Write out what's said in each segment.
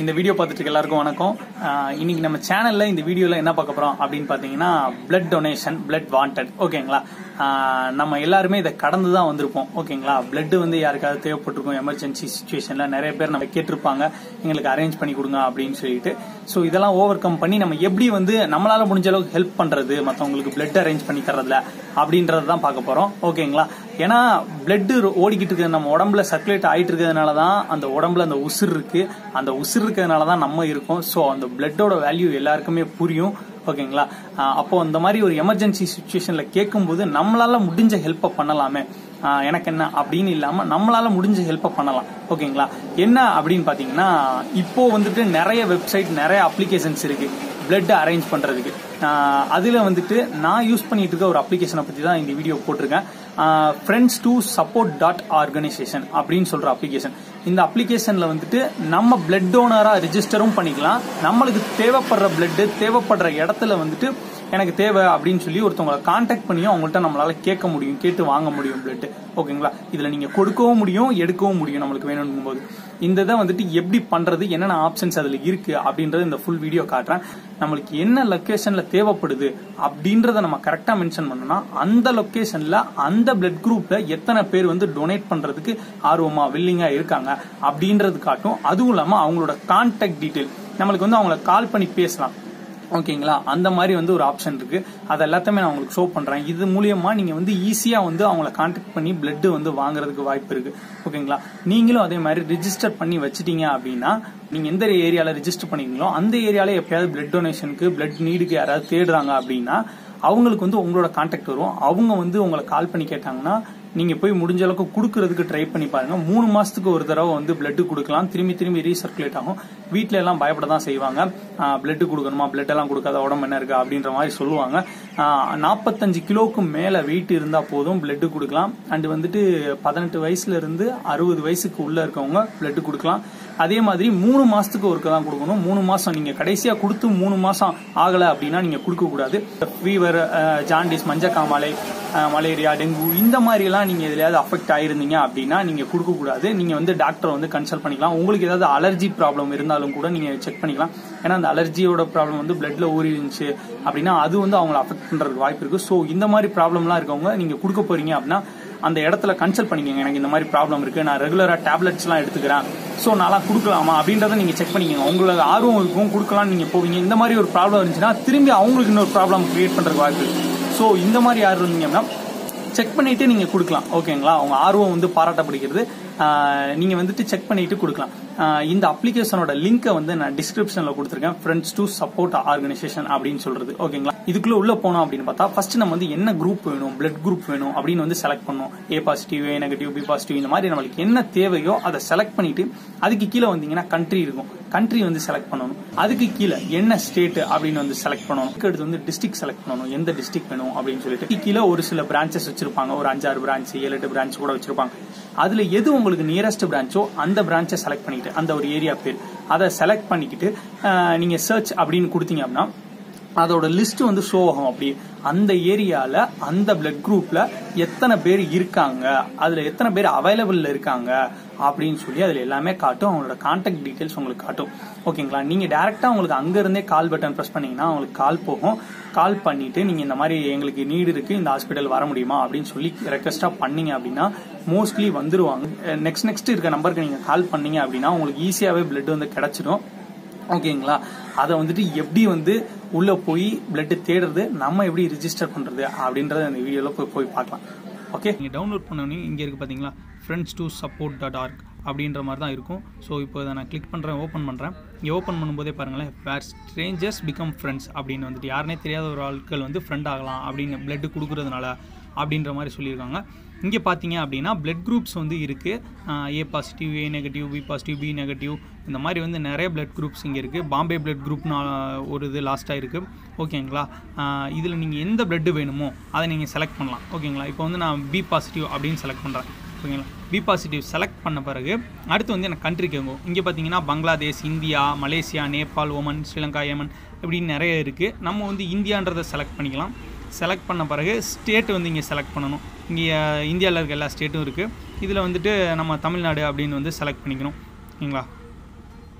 இந்த வீடியோ பார்த்துட்டு இருக்க எல்லாருக்கும் வணக்கம் ஆஹ் இன்னைக்கு நம்ம சேனல்ல இந்த வீடியோல என்ன பார்க்க போறோம் அப்படின்னு பாத்தீங்கன்னா பிளட் டொனேஷன் பிளட் வாண்டட் ஓகேங்களா ஆஹ் நம்ம எல்லாருமே இதை கடந்து தான் வந்திருப்போம் ஓகேங்களா பிளட் வந்து யாருக்காவது தேவைப்பட்டிருக்கும் எமர்ஜென்சி சுச்சுவேஷன்ல நிறைய பேர் நம்ம கேட்டிருப்பாங்க எங்களுக்கு அரேஞ்ச் பண்ணி கொடுங்க அப்படின்னு சொல்லிட்டு ஸோ இதெல்லாம் ஓவர் கம் பண்ணி நம்ம எப்படி வந்து நம்மளால முடிஞ்ச அளவுக்கு ஹெல்ப் பண்றது மற்றவங்களுக்கு பிளட் அரேஞ்ச் பண்ணி தரதுல அப்படின்றத தான் பார்க்க போறோம் ஓகேங்களா ஏன்னா பிளட் ஓடிக்கிட்டு இருக்கு நம்ம உடம்புல சர்க்குலேட் ஆயிட்டு இருக்கிறதுனால தான் அந்த உடம்புல அந்த உசுர் இருக்கு அந்த உசுர் இருக்கிறதுனால தான் நம்ம இருக்கோம் ஸோ அந்த பிளட்டோட வேல்யூ எல்லாருக்குமே புரியும் ஓகேங்களா ஆஹ் அப்போ அந்த மாதிரி ஒரு எமர்ஜென்சி சுச்சுவேஷன்ல கேட்கும்போது நம்மளால முடிஞ்ச ஹெல்ப்பை பண்ணலாமே ஆஹ் எனக்கு என்ன அப்படின்னு இல்லாம நம்மளால முடிஞ்ச ஹெல்ப்பை பண்ணலாம் ஓகேங்களா என்ன அப்படின்னு பாத்தீங்கன்னா இப்போ வந்துட்டு நிறைய வெப்சைட் நிறைய அப்ளிகேஷன்ஸ் இருக்கு பிளட் அரேஞ்ச் பண்றதுக்கு ஆஹ் அதுல வந்துட்டு நான் யூஸ் பண்ணிட்டு இருக்க ஒரு அப்ளிகேஷனை பத்தி தான் இந்த வீடியோ போட்டிருக்கேன் friends to support dot organisation அப்படின்னு சொல்ற அப்ளிகேஷன் இந்த அப்ளிகேஷன்ல வந்துட்டு நம்ம பிளட் டோனரா ரிஜிஸ்டரும் பண்ணிக்கலாம் நம்மளுக்கு தேவைப்படுற பிளட் தேவைப்படுற இடத்துல வந்துட்டு எனக்கு தேவை அப்படின்னு சொல்லி ஒருத்தவங்களை காண்டாக்ட் பண்ணியும் அவங்கள்ட்ட நம்மளால கேட்க முடியும் கேட்டு வாங்க முடியும் பிளட் ஓகேங்களா இதுல நீங்க கொடுக்கவும் முடியும் எடுக்கவும் முடியும் நம்மளுக்கு வேணும்னும் போது இந்த இதை வந்துட்டு எப்படி பண்றது என்னென்ன ஆப்ஷன்ஸ் அதுல இருக்கு அப்படின்றத இந்த ஃபுல் வீடியோ காட்டுறேன் நம்மளுக்கு என்ன லொக்கேஷன்ல தேவைப்படுது அப்படின்றத நம்ம கரெக்டா மென்ஷன் பண்ணோம்னா அந்த லொக்கேஷன்ல அந்த பிளட் குரூப்ல எத்தனை பேர் வந்து டொனேட் பண்றதுக்கு ஆர்வமா வில்லிங்கா இருக்காங்க அப்படின்றது காட்டும் அதுவும் இல்லாம அவங்களோட கான்டாக்ட் டீடைல் நம்மளுக்கு வந்து அவங்கள கால் பண்ணி பேசலாம் ஓகேங்களா அந்த மாதிரி வந்து ஒரு ஆப்ஷன் இருக்கு அது எல்லாத்தையுமே நான் உங்களுக்கு ஷோ பண்றேன் இது மூலியமா நீங்க வந்து ஈஸியா வந்து அவங்கள கான்டாக்ட் பண்ணி பிளட் வந்து வாங்குறதுக்கு வாய்ப்பு இருக்கு ஓகேங்களா நீங்களும் அதே மாதிரி ரிஜிஸ்டர் பண்ணி வச்சிட்டீங்க அப்படின்னா நீங்க எந்த ஏரியால ரிஜிஸ்டர் பண்ணிருக்கீங்களோ அந்த ஏரியால எப்பயாவது பிளட் டொனேஷனுக்கு பிளட் நீடுக்கு யாராவது தேடுறாங்க அப்படின்னா அவங்களுக்கு வந்து உங்களோட கான்டாக்ட் வரும் அவங்க வந்து உங்களை கால் பண்ணி கேட்டாங்கன்னா நீங்க போய் முடிஞ்ச அளவுக்கு கொடுக்கறதுக்கு ட்ரை பண்ணி பாருங்க மூணு மாசத்துக்கு ஒரு தடவை வந்து பிளட் கொடுக்கலாம் திரும்பி திரும்பி ரீசர்க்குலேட் ஆகும் வீட்ல எல்லாம் பயப்பட தான் செய்வாங்க பிளட் கொடுக்கணுமா பிளட் எல்லாம் கொடுக்காத உடம்பு என்ன இருக்கு அப்படின்ற மாதிரி சொல்லுவாங்க நாற்பத்தஞ்சு கிலோவுக்கு மேல வெயிட் இருந்தா போதும் பிளட் கொடுக்கலாம் அண்ட் வந்துட்டு பதினெட்டு வயசுல இருந்து அறுபது வயசுக்கு உள்ள இருக்கவங்க பிளட் கொடுக்கலாம் அதே மாதிரி மூணு மாசத்துக்கு ஒருக்க தான் கொடுக்கணும் மூணு மாசம் நீங்க கடைசியா கொடுத்து மூணு மாசம் ஆகல அப்படின்னா நீங்க கொடுக்க கூடாது ஃபீவர் ஜாண்டிஸ் மஞ்சக்காமலை மலேரியா டெங்கு இந்த மாதிரி எல்லாம் நீங்க எதுலயாவது அஃபெக்ட் ஆயிருந்தீங்க அப்படின்னா நீங்க கொடுக்க கூடாது நீங்க வந்து டாக்டர் வந்து கன்சல்ட் பண்ணிக்கலாம் உங்களுக்கு ஏதாவது அலர்ஜி ப்ராப்ளம் இருந்தாலும் கூட நீங்க செக் பண்ணிக்கலாம் ஏன்னா அந்த அலர்ஜியோட ப்ராப்ளம் வந்து பிளட்ல ஊறி இருந்துச்சு அப்படின்னா அது வந்து அவங்களை அஃபெக்ட் பண்றதுக்கு வாய்ப்பு இருக்கு ஸோ இந்த மாதிரி ப்ராப்ளம்லாம் இருக்கவங்க நீங்க கொடுக்க போறீங்க அப்படின்னா அந்த இடத்துல கன்சல்ட் பண்ணிக்கோங்க எனக்கு இந்த மாதிரி ப்ராப்ளம் இருக்கு நான் ரெகுலரா டேப்லெட்ஸ் எல்லாம் எடுத்துக்கிறேன் ஸோ நான்லாம் கொடுக்கலாமா அப்படின்றத நீங்க செக் பண்ணிக்கோங்க உங்களுக்கு ஆர்வம் இருக்கும் கொடுக்கலாம் நீங்க போவீங்க இந்த மாதிரி ஒரு ப்ராப்ளம் இருந்துச்சுன்னா திரும்பி அவங்களுக்கு இன்னொரு ப்ராப்ளம் கிரியேட் பண்றதுக்கு வாய்ப்பு இருக்கு ஸோ இந்த மாதிரி யார் இருந்தீங்கன்னா செக் பண்ணிட்டு நீங்க கொடுக்கலாம் ஓகேங்களா அவங்க ஆர்வம் வந்து பாராட்டப்படுகிறது நீங்க வந்துட்டு செக் பண்ணிட்டு கொடுக்கலாம் இந்த அப்ளிகேஷனோட லிங்கை வந்து நான் டிஸ்கிரிப்ஷன்ல கொடுத்துருக்கேன் ஃப்ரெண்ட்ஸ் டு சப்போர்ட் ஆர்கனைசேஷன் அப்படின்னு சொல்றது ஓகேங்களா இதுக்குள்ள உள்ள போனோம் அப்படின்னு பார்த்தா ஃபர்ஸ்ட் நம்ம வந்து என்ன குரூப் வேணும் பிளட் குரூப் வேணும் அப்படின்னு வந்து செலக்ட் பண்ணணும் A positive A negative B positive இந்த மாதிரி நம்மளுக்கு என்ன தேவையோ அதை செலக்ட் பண்ணிட்டு அதுக்கு கீழே வந்தீங்கன்னா கண்ட்ரி இருக்கும் கண்ட்ரி வந்து செலக்ட் பண்ணணும் அதுக்கு கீழே என்ன ஸ்டேட் அப்படின்னு வந்து செலக்ட் பண்ணணும் அடுத்து வந்து டிஸ்ட்ரிக்ட் செலக்ட் பண்ணணும் எந்த டிஸ்ட்ரிக்ட் வேணும் அப்படின்னு சொல்லிட்டு கீழே ஒரு சில பிரான்ச்சஸ் வச்சிருப்பாங்க ஒரு அஞ்சாறு பிரான்ச் ஏழு எட்டு பிரான்ச் கூட வச்சிருப்பாங்க அதுல எது உங்களுக்கு நியரஸ்ட் பிரான்ச்சோ அந்த பிரான்ச்சை செலக்ட் பண்ணிட்டு அந்த ஒரு ஏரியா பேர் அதை செலக்ட் பண்ணிக்கிட்டு நீங்க சர்ச் அப்படின்னு கொடுத்தீங்க அப்படின்னா அதோட லிஸ்ட் வந்து ஷோ ஆகும் அப்படியே அந்த ஏரியால அந்த பிளட் குரூப்ல எத்தனை பேர் இருக்காங்க அதுல எத்தனை பேர் அவைலபிள்ல இருக்காங்க அப்படின்னு சொல்லி அதுல எல்லாமே காட்டும் அவங்களோட கான்டாக்ட் டீடைல்ஸ் உங்களுக்கு காட்டும் ஓகேங்களா நீங்க டேரக்டா உங்களுக்கு அங்க இருந்தே கால் பட்டன் பிரஸ் பண்ணீங்கன்னா உங்களுக்கு கால் போகும் கால் பண்ணிட்டு நீங்க இந்த மாதிரி எங்களுக்கு நீடு இருக்கு இந்த ஹாஸ்பிட்டல் வர முடியுமா அப்படின்னு சொல்லி ரெக்வஸ்டா பண்ணீங்க அப்படின்னா மோஸ்ட்லி வந்துருவாங்க நெக்ஸ்ட் நெக்ஸ்ட் இருக்க நம்பருக்கு நீங்க கால் பண்ணீங்க அப்படின்னா உங்களுக்கு ஈஸியாவே பிளட் வந்து கிடைச்சிடும் ஓகேங்களா அதை வந்துட்டு எப்படி வந்து உள்ள போய் பிளட் தேடுறது நம்ம எப்படி ரிஜிஸ்டர் பண்றது அப்படின்றத இந்த வீடியோல போய் போய் பார்க்கலாம் ஓகே நீங்கள் டவுன்லோட் பண்ணோன்னே இங்கே இருக்குது பார்த்தீங்களா friends to support dot org அப்படின்ற மாதிரி தான் இருக்கும் ஸோ இப்போ இதை நான் கிளிக் பண்ணுறேன் ஓப்பன் பண்ணுறேன் இங்கே ஓப்பன் பண்ணும்போதே பாருங்களேன் வேர் ஸ்ட்ரேஞ்சர்ஸ் பிகம் ஃப்ரெண்ட்ஸ் அப்படின்னு வந்துட்டு யாருனே தெரியாத ஒரு ஆட்கள் வந்து ஃப்ரெண்ட் ஆகலாம் அப்படின்னு பிளட் கொடுக்குறதுனால அப்படின்ற மாதிரி சொல்லியிருக்காங்க இங்கே பார்த்தீங்க அப்படின்னா பிளட் குரூப்ஸ் வந்து இருக்குது A positive A negative B positive B negative இந்த மாதிரி வந்து நிறைய பிளட் குரூப்ஸ் இங்கே இருக்குது பாம்பே பிளட் குரூப்னு ஒரு இது லாஸ்ட்டாக இருக்குது ஓகேங்களா இதில் நீங்கள் எந்த பிளட்டு வேணுமோ அதை நீங்கள் செலக்ட் பண்ணலாம் ஓகேங்களா இப்போ வந்து நான் பி பாசிட்டிவ் அப்படின்னு செலக்ட் பண்ணுறேன் ஓகேங்களா பி பாசிட்டிவ் செலக்ட் பண்ண பிறகு அடுத்து வந்து எனக்கு கண்ட்ரி கேட்கும் இங்கே பார்த்தீங்கன்னா Bangladesh India Malaysia Nepal Oman Sri Lanka Yemen இப்படின்னு நிறைய இருக்குது நம்ம வந்து இந்தியான்றதை செலக்ட் பண்ணிக்கலாம் செலக்ட் பண்ண பிறகு ஸ்டேட் வந்து இங்கே செலக்ட் பண்ணணும் இங்கே இந்தியாவில் இருக்க எல்லா ஸ்டேட்டும் இருக்குது இதில் வந்துட்டு நம்ம தமிழ்நாடு அப்படின்னு வந்து செலக்ட் பண்ணிக்கணும் ஓகேங்களா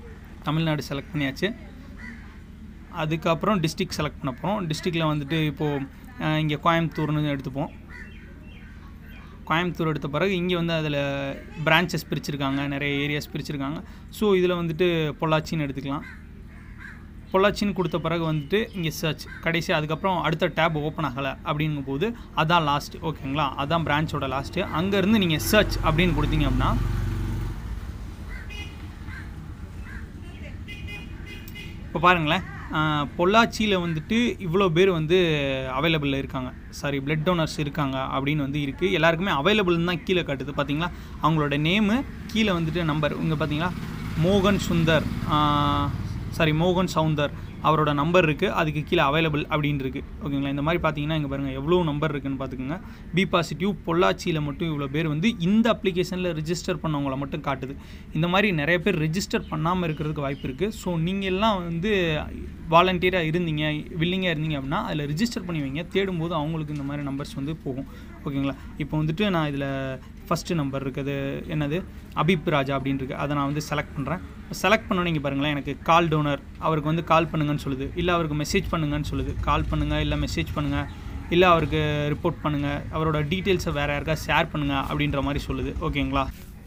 தமிழ்நாடு செலக்ட் பண்ணியாச்சு அதுக்கப்புறம் டிஸ்ட்ரிக்ட் செலக்ட் பண்ண போகிறோம் டிஸ்ட்ரிக்டில் வந்துட்டு இப்போது இங்கே கோயம்புத்தூர்னு எடுத்துப்போம் கோயம்புத்தூர் எடுத்த பிறகு இங்கே வந்து அதில் பிரான்ச்சஸ் பிரிச்சிருக்காங்க நிறைய ஏரியாஸ் பிரிச்சிருக்காங்க ஸோ இதில் வந்துட்டு பொள்ளாச்சின்னு எடுத்துக்கலாம் பொள்ளாச்சின்னு கொடுத்த பிறகு வந்துட்டு இங்கே சர்ச் கடைசி அதுக்கப்புறம் அடுத்த டேப் ஓப்பன் ஆகலை அப்படிங்கும் போது அதான் லாஸ்ட் ஓகேங்களா அதான் பிரான்ச்சோட லாஸ்ட்டு அங்கேருந்து நீங்கள் சர்ச் அப்படின்னு கொடுத்தீங்க அப்படின்னா இப்போ பாருங்களேன் ஆஹ், பொள்ளாச்சியில் வந்துட்டு இவ்வளோ பேர் வந்து அவைலபிளில் இருக்காங்க சாரி பிளட் டோனர்ஸ் இருக்காங்க அப்படின்னு வந்து இருக்குது எல்லாருக்குமே அவைலபிள்னு தான் கீழே காட்டுது பார்த்தீங்களா அவங்களோட நேமு கீழே வந்துட்டு நம்பர் இங்கே பார்த்தீங்களா மோகன் சுந்தர் சாரி மோகன் சவுந்தர் அவரோட நம்பர் இருக்குது அதுக்கு கீழே அவைலபிள் அப்படின்னு இருக்குது ஓகேங்களா இந்த மாதிரி பார்த்தீங்கன்னா இங்கே பாருங்கள் எவ்வளோ நம்பர் இருக்குன்னு பார்த்துக்கோங்க பி பாசிட்டிவ் பொள்ளாச்சியில் மட்டும் இவ்வளோ பேர் வந்து இந்த அப்ளிகேஷனில் ரிஜிஸ்டர் பண்ணவங்கள மட்டும் காட்டுது இந்த மாதிரி நிறைய பேர் ரிஜிஸ்டர் பண்ணாமல் இருக்கிறதுக்கு வாய்ப்பு இருக்குது ஸோ நீங்கள் எல்லாம் வந்து வாலண்டியராக இருந்தீங்க வில்லிங்காக இருந்தீங்க அப்படின்னா அதில் ரிஜிஸ்டர் பண்ணி வைங்க தேடும்போது அவங்களுக்கு இந்த மாதிரி நம்பர்ஸ் வந்து போகும் ஓகேங்களா இப்போ வந்துட்டு நான் இதில் ஃபஸ்ட்டு நம்பர் இருக்குது என்னது அபிப் ராஜா அப்படின்னு இருக்கு அதை நான் வந்து செலக்ட் பண்ணுறேன் செலக்ட் பண்ணோன்னே இங்கே பாருங்களேன் எனக்கு கால் டோனர் அவருக்கு வந்து கால் பண்ணுங்கன்னு சொல்லுது இல்லை அவருக்கு மெசேஜ் பண்ணுங்கன்னு சொல்லுது கால் பண்ணுங்கள் இல்லை மெசேஜ் பண்ணுங்கள் இல்லை அவருக்கு ரிப்போர்ட் பண்ணுங்கள் அவரோட டீட்டெயில்ஸை வேறு யாருக்கா ஷேர் பண்ணுங்கள் அப்படின்ற மாதிரி சொல்லுது ஓகேங்களா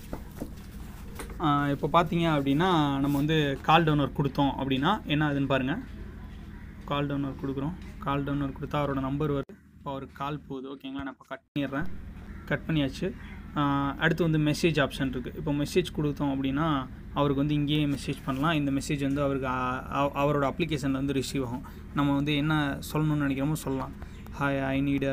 ஆஹ் இப்போ பார்த்தீங்க அப்படின்னா நம்ம வந்து கால் டோனர் கொடுத்தோம் அப்படின்னா என்ன ஆகுதுன்னு பாருங்கள் கால் டவுனர் கொடுக்குறோம் கால் டவுனர் கொடுத்தா அவரோட நம்பர் வருது இப்போ அவருக்கு கால் போகுது ஓகேங்களா நான் இப்போ கட் பண்ணிடுறேன் கட் பண்ணியாச்சு ஆஹ் அடுத்து வந்து மெசேஜ் ஆப்ஷன் இருக்குது இப்போ மெசேஜ் கொடுத்தோம் அப்படின்னா அவருக்கு வந்து இங்கேயே மெசேஜ் பண்ணலாம் இந்த மெசேஜ் வந்து அவருக்கு ஆ- அவ- அவரோட அப்ளிகேஷனில் வந்து ரிசீவ் ஆகும் நம்ம வந்து என்ன சொல்லணும்னு நினைக்கிறோமோ சொல்லலாம் hi I need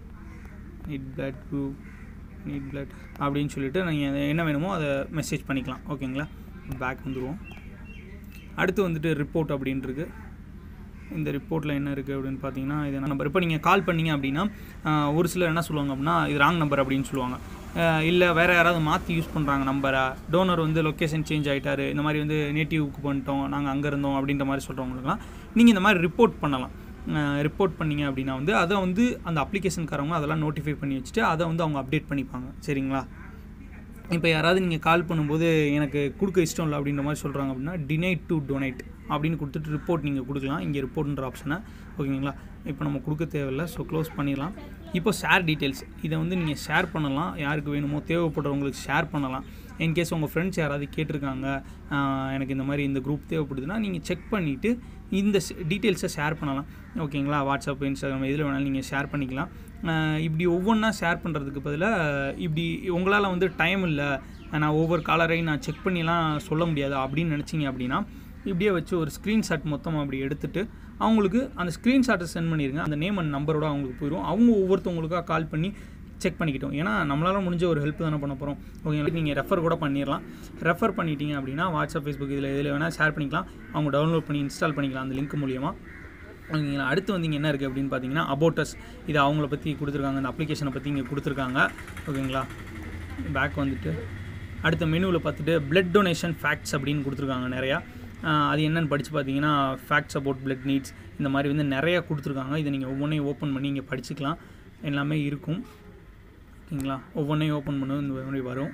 need blood group need blood அப்படின்னு சொல்லிட்டு நீங்கள் என்ன வேணுமோ அதை மெசேஜ் பண்ணிக்கலாம் ஓகேங்களா பேக் வந்துடுவோம் அடுத்து வந்துட்டு ரிப்போர்ட் அப்படின்ட்டு இந்த ரிப்போர்ட்டில் என்ன இருக்குது அப்படின்னு பார்த்தீங்கன்னா இது நம்பர் இப்போ நீங்கள் கால் பண்ணீங்க அப்படின்னா ஆஹ், ஒரு சிலர் என்ன சொல்லுவாங்க அப்படின்னா இது ராங் நம்பர் அப்படின்னு சொல்லுவாங்க இல்லை வேறு யாராவது மாற்றி யூஸ் பண்ணுறாங்க நம்பரை டோனர் வந்து லொக்கேஷன் சேஞ்ச் ஆகிட்டாரு இந்த மாதிரி வந்து நேட்டிவ்க்கு பண்ணிட்டோம் நாங்கள் அங்கே இருந்தோம் அப்படின்ற மாதிரி சொல்கிறவங்களுக்குலாம் நீங்கள் இந்த மாதிரி ரிப்போர்ட் பண்ணலாம் ரிப்போர்ட் பண்ணீங்க அப்படின்னா வந்து அதை வந்து அந்த அப்ளிகேஷன்காரவங்க அதெல்லாம் நோட்டிஃபை பண்ணி வச்சுட்டு அதை வந்து அவங்க அப்டேட் பண்ணிப்பாங்க சரிங்களா இப்போ யாராவது நீங்கள் கால் பண்ணும்போது எனக்கு கொடுக்க இஷ்டம் இல்லை அப்படின்ற மாதிரி சொல்கிறாங்க அப்படின்னா டினைட் டு டொனேட் அப்படின்னு கொடுத்துட்டு ரிப்போர்ட் நீங்கள் கொடுக்கலாம் இங்கே ரிப்போர்ட்ன்ற ஆப்ஷனை ஓகேங்களா இப்போ நம்ம கொடுக்க தேவையில்லை ஸோ க்ளோஸ் பண்ணிடலாம் இப்போ ஷேர் டீட்டெயில்ஸ் இதை வந்து நீங்கள் ஷேர் பண்ணலாம் யாருக்கு வேணுமோ தேவைப்படுறவங்களுக்கு ஷேர் பண்ணலாம் இன்கேஸ் உங்கள் ஃப்ரெண்ட்ஸ் யாராவது கேட்டிருக்காங்க ஆஹ் எனக்கு இந்த மாதிரி இந்த குரூப் தேவைப்படுதுன்னா நீங்கள் செக் பண்ணிவிட்டு இந்த டீட்டெயில்ஸை ஷேர் பண்ணலாம் ஓகேங்களா வாட்ஸ்அப் இன்ஸ்டாகிராம் எதில் வேணாலும் நீங்கள் ஷேர் பண்ணிக்கலாம் ஆஹ் இப்படி ஒவ்வொன்றா ஷேர் பண்ணுறதுக்கு பதிலாக இப்படி உங்களால் வந்து டைம் இல்லை நான் ஒவ்வொரு காலரையும் நான் செக் பண்ணிலாம் சொல்ல முடியாது அப்படின்னு நினச்சிங்க அப்படின்னா இப்படியே வச்சு ஒரு ஸ்க்ரீன்ஷாட் மொத்தமாக அப்படி எடுத்துட்டு அவங்களுக்கு அந்த ஸ்க்ரீன்ஷாட்டை சென்ட் பண்ணிடுங்க அந்த நேம் அண்ட் நம்பரோட அவங்களுக்கு போயிடும் அவங்க ஒவ்வொருத்தவங்களுக்காக கால் பண்ணி செக் பண்ணிக்கிட்டோம் ஏன்னா நம்மளால் முடிஞ்ச ஒரு ஹெல்ப் தானே பண்ண போகிறோம் ஓகேங்களா நீங்கள் ரெஃபர் கூட பண்ணிடலாம் ரெஃபர் பண்ணிட்டீங்க அப்படின்னா வாட்ஸ்அப் ஃபேஸ்புக் இதில் இதில் வேணால் ஷேர் பண்ணிக்கலாம் அவங்க டவுன்லோட் பண்ணி இன்ஸ்டால் பண்ணிக்கலாம் அந்த லிங்க் மூலியமாக ஓகேங்களா அடுத்து வந்து இங்கே என்ன இருக்குது அப்படின்னு பார்த்தீங்கன்னா அபோட்டஸ் இது அவங்கள பற்றி கொடுத்துருக்காங்க அந்த அப்ளிகேஷனை பற்றி இங்கே கொடுத்துருக்காங்க ஓகேங்களா பேக் வந்துட்டு அடுத்த மெனுவில் பார்த்துட்டு பிளட் டொனேஷன் ஃபேக்ட்ஸ் அப்படின்னு கொடுத்துருக்காங்க நிறையா ஆஹ் அது என்னென்னு படித்து பார்த்தீங்கன்னா ஃபேக்ட்ஸ் அபவுட் பிளட் நீட்ஸ் இந்த மாதிரி வந்து நிறையா கொடுத்துருக்காங்க இதை நீங்கள் ஒவ்வொன்றையும் ஓப்பன் பண்ணி இங்கே படிச்சுக்கலாம் எல்லாமே இருக்கும் ஓகேங்களா ஒவ்வொன்றையும் ஓப்பன் பண்ண இந்த மாதிரி வரும்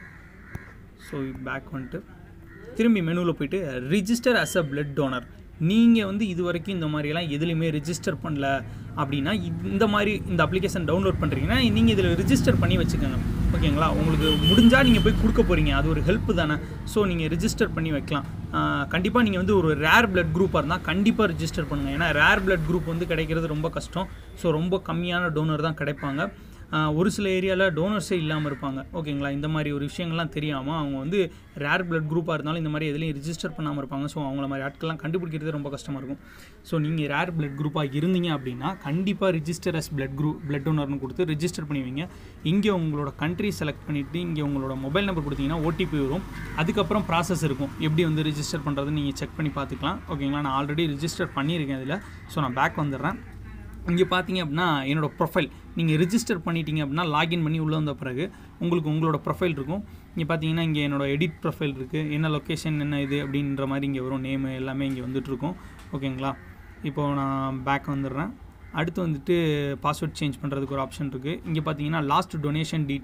ஸோ பேக் வந்துட்டு திரும்பி மெனுவில் போயிட்டு register as a blood donor நீங்கள் வந்து இது வரைக்கும் இந்த மாதிரியெல்லாம் எதுலையுமே ரிஜிஸ்டர் பண்ணல அப்படின்னா இந்த மாதிரி இந்த அப்ளிகேஷன் டவுன்லோட் பண்ணுறீங்கன்னா நீங்கள் இதில் ரிஜிஸ்டர் பண்ணி வச்சுக்கோங்க ஓகேங்களா உங்களுக்கு முடிஞ்சால் நீங்கள் போய் கொடுக்க போகிறீங்க அது ஒரு ஹெல்ப் தானே ஸோ நீங்கள் ரிஜிஸ்டர் பண்ணி வைக்கலாம் கண்டிப்பாக நீங்கள் வந்து ஒரு ரேர் பிளட் குரூப்பாக இருந்தால் கண்டிப்பாக ரிஜிஸ்டர் பண்ணுங்கள் ஏன்னா ரேர் பிளட் குரூப் வந்து கிடைக்கிறது ரொம்ப கஷ்டம் ஸோ ரொம்ப கம்மியான டோனர் தான் கிடைப்பாங்க ஆஹ் ஒரு சில ஏரியாவில் டோனர்ஸே இல்லாமல் இருப்பாங்க ஓகேங்களா இந்த மாதிரி ஒரு விஷயங்கள்லாம் தெரியாமல் அவங்க வந்து ரேர் பிளட் குரூப்பாக இருந்தாலும் இந்த மாதிரி எதுலையும் ரிஜிஸ்டர் பண்ணாமல் இருப்பாங்க ஸோ அவங்கள மாதிரி ஆட்கள்லாம் கண்டுபிடிக்கிறது ரொம்ப கஷ்டமாக இருக்கும் ஸோ நீங்கள் ரேர் பிளட் குரூப்பாக இருந்தீங்க அப்படின்னா கண்டிப்பாக register as blood group blood டோனர்னு கொடுத்து ரிஜிஸ்டர் பண்ணுவீங்க இங்கே உங்களோட கண்ட்ரி செலக்ட் பண்ணிவிட்டு இங்கே உங்களோட மொபைல் நம்பர் கொடுத்தீங்கன்னா ஓடிபி வரும் அதுக்கப்புறம் ப்ராசஸ் இருக்கும் எப்படி வந்து ரிஜிஸ்டர் பண்ணுறது நீங்கள் செக் பண்ணி பார்த்துக்கலாம் ஓகேங்களா நான் ஆல்ரெடி ரிஜிஸ்டர் பண்ணியிருக்கேன் இதில் ஸோ நான் பேக் வந்துடுறேன் இங்கே பார்த்தீங்க அப்படின்னா என்னோட ப்ரொஃபைல் நீங்கள் ரிஜிஸ்டர் பண்ணிட்டீங்க அப்படின்னா லாகின் பண்ணி உள்ளே வந்த பிறகு உங்களுக்கு உங்களோட ப்ரொஃபைல் இருக்கும் இங்கே பார்த்தீங்கன்னா இங்கே என்னோட எடிட் ப்ரொஃபைல் இருக்குது என்ன லொக்கேஷன் என்ன இது அப்படின்ற மாதிரி இங்கே வரும் நேமு எல்லாமே இங்கே வந்துட்டுருக்கும் ஓகேங்களா இப்போது நான் பேக் வந்துடுறேன் அடுத்து வந்துட்டு பாஸ்வேர்ட் சேஞ்ச் பண்ணுறதுக்கு ஒரு ஆப்ஷன் இருக்குது இங்கே பார்த்தீங்கன்னா லாஸ்ட் டொனேஷன் டீட்டெயில்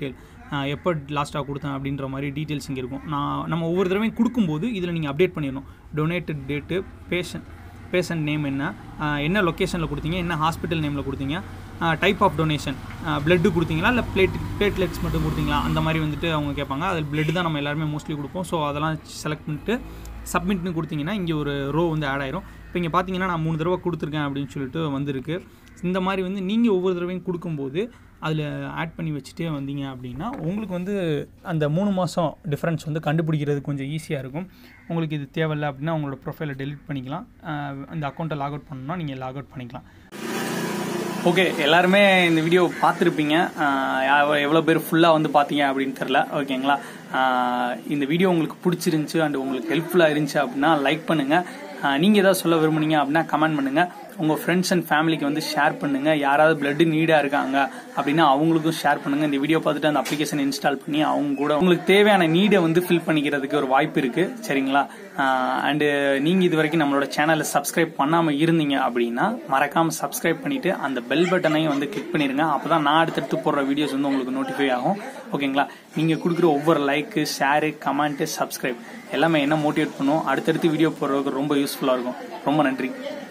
எப்போ லாஸ்ட்டாக கொடுத்தேன் அப்படின்ற மாதிரி டீட்டெயில்ஸ் இங்கே இருக்கும் நான் நம்ம ஒவ்வொரு தடவையும் கொடுக்கும்போது இதில் நீங்கள் அப்டேட் பண்ணிடணும் donated date patient patient name என்ன ஆஹ் என்ன லொக்கேஷனில் கொடுத்தீங்க என்ன ஹாஸ்பிட்டல் நேமில் கொடுத்தீங்க டைப் ஆஃப் டொனேஷன் பிளட்டு கொடுத்தீங்களா இல்லை பிளேட் பிளேட்லெட்ஸ் மட்டும் கொடுத்தீங்களா அந்த மாதிரி வந்துட்டு அவங்க கேட்பாங்க அதில் பிளட் தான் நம்ம எல்லாருமே மோஸ்ட்லி கொடுப்போம் ஸோ அதெல்லாம் செலக்ட் பண்ணிட்டு சப்மிட்னு கொடுத்தீங்கன்னா இங்கே ஒரு ரோ வந்து ஆட் ஆயிரும் இப்போ இங்கே பார்த்தீங்கன்னா நான் மூணு தடவை கொடுத்துருக்கேன் அப்படின்னு சொல்லிட்டு வந்திருக்கு இந்த மாதிரி வந்து நீங்கள் ஒவ்வொரு தடவையும் கொடுக்கும்போது அதில் ஆட் பண்ணி வச்சுட்டே வந்தீங்க அப்படின்னா உங்களுக்கு வந்து அந்த மூணு மாதம் டிஃப்ரென்ஸ் வந்து கண்டுபிடிக்கிறது கொஞ்சம் ஈஸியாக இருக்கும் உங்களுக்கு இது தேவையில்லை அப்படின்னா உங்களோட ப்ரொஃபைலை டெலிட் பண்ணிக்கலாம் ஆஹ் அந்த அக்கௌண்ட்டை லாக் அவுட் பண்ணணும்னா நீங்கள் லாக் அவுட் பண்ணிக்கலாம் ஓகே எல்லாருமே இந்த வீடியோ பார்த்துருப்பீங்க எவ்வளோ பேர் ஃபுல்லாக வந்து பார்த்தீங்க அப்படின்னு தெரில ஓகேங்களா ஆஹ் இந்த வீடியோ உங்களுக்கு பிடிச்சிருந்துச்சு அண்ட் உங்களுக்கு ஹெல்ப்ஃபுல்லாக இருந்துச்சு அப்படின்னா லைக் பண்ணுங்கள் நீங்கள் ஏதாவது சொல்ல விரும்புனீங்க அப்படின்னா கமெண்ட் பண்ணுங்கள் உங்கள் ஃப்ரெண்ட்ஸ் அண்ட் ஃபேமிலிக்கு வந்து ஷேர் பண்ணுங்கள் யாராவது பிளட் நீடாக இருக்காங்க அப்படின்னா அவங்களுக்கும் ஷேர் பண்ணுங்கள் இந்த வீடியோ பார்த்துட்டு அந்த அப்ளிகேஷன் இன்ஸ்டால் பண்ணி அவங்க கூட உங்களுக்கு தேவையான நீடை வந்து ஃபில் பண்ணிக்கிறதுக்கு ஒரு வாய்ப்பு இருக்குது சரிங்களா அண்டு நீங்கள் இது வரைக்கும் நம்மளோட சேனலை சப்ஸ்கிரைப் பண்ணாமல் இருந்தீங்க அப்படின்னா மறக்காமல் சப்ஸ்கிரைப் பண்ணிவிட்டு அந்த பெல் பட்டனையும் வந்து கிளிக் பண்ணிடுங்க அப்போ தான் நான் அடுத்தடுத்து போடுற வீடியோஸ் வந்து உங்களுக்கு நோட்டிஃபை ஆகும் ஓகேங்களா நீங்கள் கொடுக்குற ஒவ்வொரு லைக்கு ஷேரு கமெண்ட்டு சப்ஸ்கிரைப் எல்லாமே என்ன மோட்டிவேட் பண்ணும் அடுத்தடுத்து வீடியோ போடுறதுக்கு ரொம்ப யூஸ்ஃபுல்லாக இருக்கும் ரொம்ப நன்றி